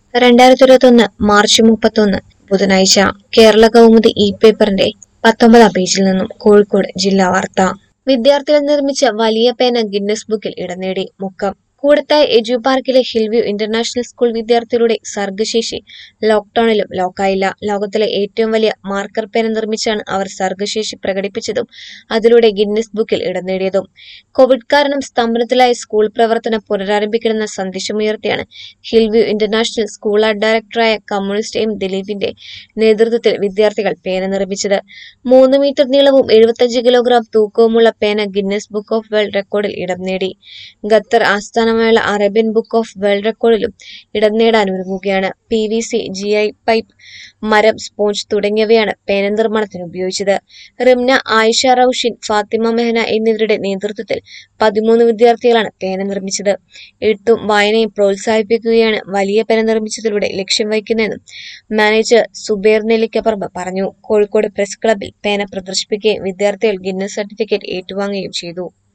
രണ്ടായിരത്തി ഇരുപത്തൊന്ന് മാർച്ച് മുപ്പത്തൊന്ന് ബുധനാഴ്ച കേരള കൗമുദി ഇ പേപ്പറിന്റെ പത്തൊമ്പതാം പേജിൽ നിന്നും കോഴിക്കോട് ജില്ലാ വാർത്ത വിദ്യാർത്ഥികൾ നിർമ്മിച്ച വലിയ പേന ഗിന്നസ് ബുക്കിൽ ഇടം നേടി മുക്കം കൂടത്തായി എജു പാർക്കിലെ ഹിൽവ്യൂ ഇന്റർനാഷണൽ സ്കൂൾ വിദ്യാർത്ഥികളുടെ സർഗശേഷി ലോക്ക്ഡൌണിലും ലോക്കായില്ല ലോകത്തിലെ ഏറ്റവും വലിയ മാർക്കർ പേന നിർമ്മിച്ചാണ് അവർ സർഗശേഷി പ്രകടിപ്പിച്ചതും അതിലൂടെ ഗിന്നസ് ബുക്കിൽ ഇടം നേടിയതും കോവിഡ് കാരണം സ്തംഭനത്തിലായ സ്കൂൾ പ്രവർത്തനം പുനരാരംഭിക്കണമെന്ന സന്ദേശമുയർത്തിയാണ് ഹിൽവ്യൂ ഇന്റർനാഷണൽ സ്കൂൾ ആർട്ട് ഡയറക്ടറായ കമ്മ്യൂണിസ്റ്റ് എം ദിലീപിന്റെ നേതൃത്വത്തിൽ വിദ്യാർത്ഥികൾ പേന നിർമ്മിച്ചത് മൂന്ന് മീറ്റർ നീളവും എഴുപത്തഞ്ച് കിലോഗ്രാം തൂക്കവുമുള്ള പേന ഗിന്നസ് ബുക്ക് ഓഫ് വേൾഡ് റെക്കോർഡിൽ ഇടം നേടി ഖത്തർ ആസ്ഥാനമായുള്ള അറേബ്യൻ ബുക്ക് ഓഫ് വേൾഡ് റെക്കോർഡിലും ഇടം നേടാൻ ഒരുങ്ങുകയാണ് P V C G I pipe മരം സ്പോഞ്ച് തുടങ്ങിയവയാണ് പേന നിർമ്മാണത്തിന് ഉപയോഗിച്ചത് റിംന ആയിഷ റൌഷിൻ ഫാത്തിമ മെഹന എന്നിവരുടെ നേതൃത്വത്തിൽ പതിമൂന്ന് വിദ്യാർത്ഥികളാണ് പേന നിർമ്മിച്ചത് എഴുത്തും വായനയും പ്രോത്സാഹിപ്പിക്കുകയാണ് വലിയ പേന നിർമ്മിച്ചതിലൂടെ ലക്ഷ്യം വയ്ക്കുന്നതെന്നും മാനേജർ സുബേർ നെല്ലിക്കപ്പറമ്പ് പറഞ്ഞു കോഴിക്കോട് പ്രസ് ക്ലബിൽ പേന പ്രദർശിപ്പിക്കുകയും വിദ്യാർത്ഥികൾ ഗിന്നസ് സർട്ടിഫിക്കറ്റ് ഏറ്റുവാങ്ങുകയും ചെയ്തു